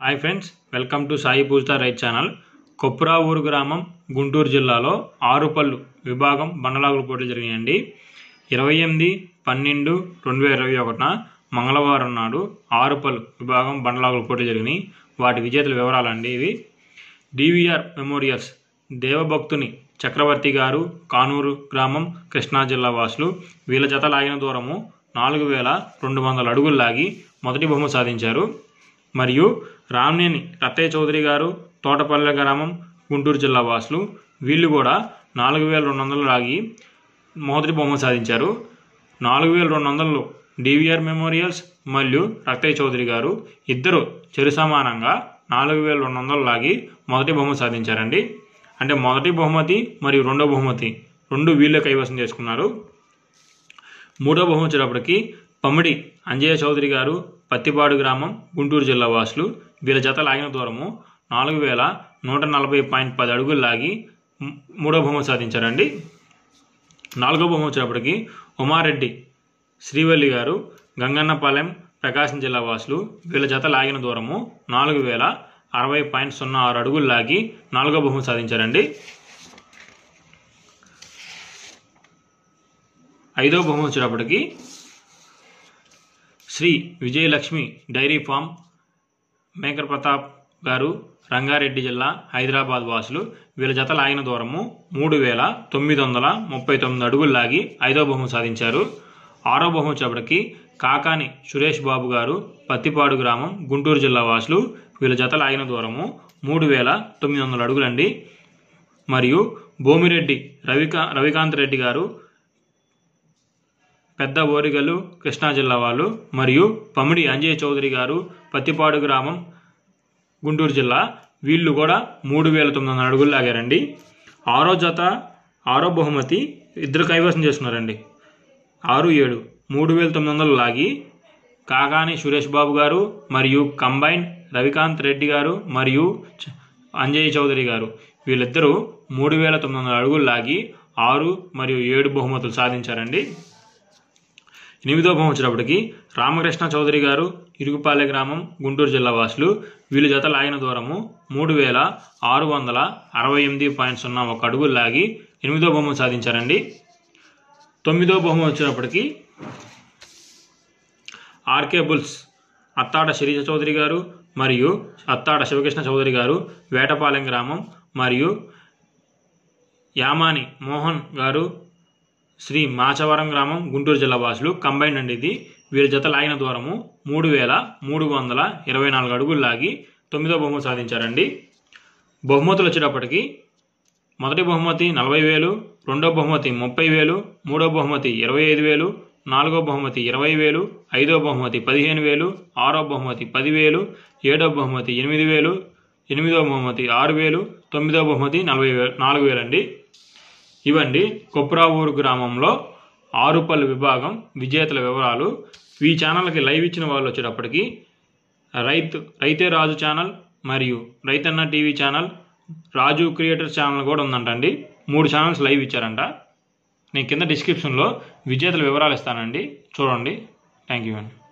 hi friends welcome to Sai Poojitha right channel Kopravuru గ్రామం గుంటూరు జిల్లాలో ఆరుపల్లు విభాగం బండలాగుల పోటీలు జరిగాయండి ఇరవై ఎనిమిది పన్నెండు రెండు వేల ఇరవై ఒకటిన మంగళవారం నాడు ఆరుపల్లు విభాగం బండలాగుల పోటీలు జరిగినాయి వాటి విజేతల వివరాలండి ఇవి డివిఆర్ మెమోరియల్స్ దేవభక్తుని చక్రవర్తి గారు కానూరు గ్రామం కృష్ణా జిల్లా వాసులు వీళ్ళ జత లాగిన దూరము నాలుగు వేల రెండు వందల అడుగులు లాగి మొదటి బహుమతి సాధించారు మరియు రామనేని రత్తయ్య చౌదరి గారు తోటపల్లె గ్రామం గుంటూరు జిల్లా వాసులు వీళ్ళు కూడా నాలుగు వేల రెండు వందలు లాగి మొదటి బహుమతి సాధించారు నాలుగు వేల రెండు వందలలో డివిఆర్ మెమోరియల్స్ మరియు రత్తయ్య చౌదరి గారు ఇద్దరు చెరు సమానంగా నాలుగు వేల రెండు వందలు లాగి మొదటి బహుమతి సాధించారండి అంటే మొదటి బహుమతి మరియు రెండో బహుమతి రెండు వీళ్ళే కైవసం చేసుకున్నారు మూడో బహుమతి వచ్చేటప్పటికి పమిడి అంజయ్య చౌదరి గారు పత్తిపాడు గ్రామం గుంటూరు జిల్లా వాసులు వీళ్ళ జత లాగిన దూరము నాలుగు వేల నూట నలభై పాయింట్ పది అడుగులు లాగి మ్- మూడో బహుమతి సాధించారండి నాలుగో బహుమతి వచ్చేటప్పటికి ఉమారెడ్డి శ్రీవల్లి గారు గంగన్నపాలెం ప్రకాశం జిల్లా వాసులు వీళ్ళ జత లాగిన దూరము నాలుగు వేల అరవై పాయింట్ సున్నా ఆరు అడుగులు లాగి నాలుగో బహుమతి సాధించారండి ఐదో బహుమతి వచ్చేటప్పటికి Shri Vijayalakshmi dairy farm maker Pratap గారు రంగారెడ్డి జిల్లా హైదరాబాద్ వాసులు వీళ్ళ జత లాగిన దూరము మూడు వేల తొమ్మిది వందల ముప్పై తొమ్మిది అడుగులు లాగి ఐదో బహుమతి సాధించారు ఆరో బహుమతి వచ్చేటప్పటికి కాకాని సురేష్ బాబు గారు పత్తిపాడు గ్రామం గుంటూరు జిల్లా వాసులు వీళ్ళ జత లాగిన దూరము మూడు వేల తొమ్మిది వందల అడుగులండి మరియు భూమిరెడ్డి రవికా రవికాంత్ రెడ్డి గారు పెద్ద ఓరిగల్లు కృష్ణా జిల్లా వాళ్ళు మరియు పమిడి అంజయ్య చౌదరి గారు పత్తిపాడు గ్రామం గుంటూరు జిల్లా వీళ్ళు కూడా మూడు వేల తొమ్మిది వందల అడుగులు లాగారండి ఆరో జత ఆరో బహుమతి ఇద్దరు కైవసం చేసుకున్నారండి ఆరు ఏడు మూడు వేల తొమ్మిది వందలు లాగి కాకాని సురేష్ బాబు గారు మరియు కంబైన్ రవికాంత్ రెడ్డి గారు మరియు చ- అంజయ్ చౌదరి గారు వీళ్ళిద్దరూ మూడు వేల తొమ్మిది వందల అడుగులు లాగి ఆరు మరియు ఏడు బహుమతులు సాధించారండి ఎనిమిదో బహుమతి వచ్చేటప్పటికి రామకృష్ణ చౌదరి గారు ఇరుగుపాలె గ్రామం గుంటూరు జిల్లా వాసులు వీళ్ళు జత లాగిన దూరము మూడు వేల ఆరు వందల అరవై ఎనిమిది పాయింట్ సున్నా ఒక అడుగులు లాగి ఎనిమిదో బహుమతి సాధించారండి తొమ్మిదో బహుమతి వచ్చేటప్పటికి ఆర్కే బుల్స్ అత్తాడ శిరీష చౌదరి గారు మరియు అత్తాడ శివకృష్ణ చౌదరి గారు వేటపాలెం గ్రామం మరియు యామాని మోహన్ గారు శ్రీ మాచవరం గ్రామం గుంటూరు జిల్లా వాసులు కంబైన్డ్ అండి ఇది వీళ్ళ జత లాగిన దూరము మూడు వేల మూడు వందల ఇరవై నాలుగు అడుగులు లాగి తొమ్మిదో బహుమతి సాధించారండి బహుమతులు వచ్చేటప్పటికి మొదటి బహుమతి నలభై వేలు రెండో బహుమతి ముప్పై వేలు మూడో బహుమతి ఇరవై ఐదు వేలు నాలుగో బహుమతి ఇరవై వేలు ఐదో బహుమతి పదిహేను వేలు ఆరో బహుమతి పదివేలు ఏడో బహుమతి ఎనిమిది వేలు ఎనిమిదో బహుమతి ఆరు వేలు తొమ్మిదో బహుమతి నలభై వేలు నాలుగు వేలండి ఇవండి కొప్రావూరు గ్రామంలో ఆరుపల్లి విభాగం విజేతల వివరాలు ఈ ఛానల్కి లైవ్ ఇచ్చిన వాళ్ళు వచ్చేటప్పటికి రైతు రైతే రాజు ఛానల్ మరియు Raithanna TV channel Raju creator channel కూడా ఉందంటండి మూడు ఛానల్స్ లైవ్ ఇచ్చారంట నేను కింద డిస్క్రిప్షన్లో విజేతల వివరాలు ఇస్తానండి చూడండి థ్యాంక్ యూ అండి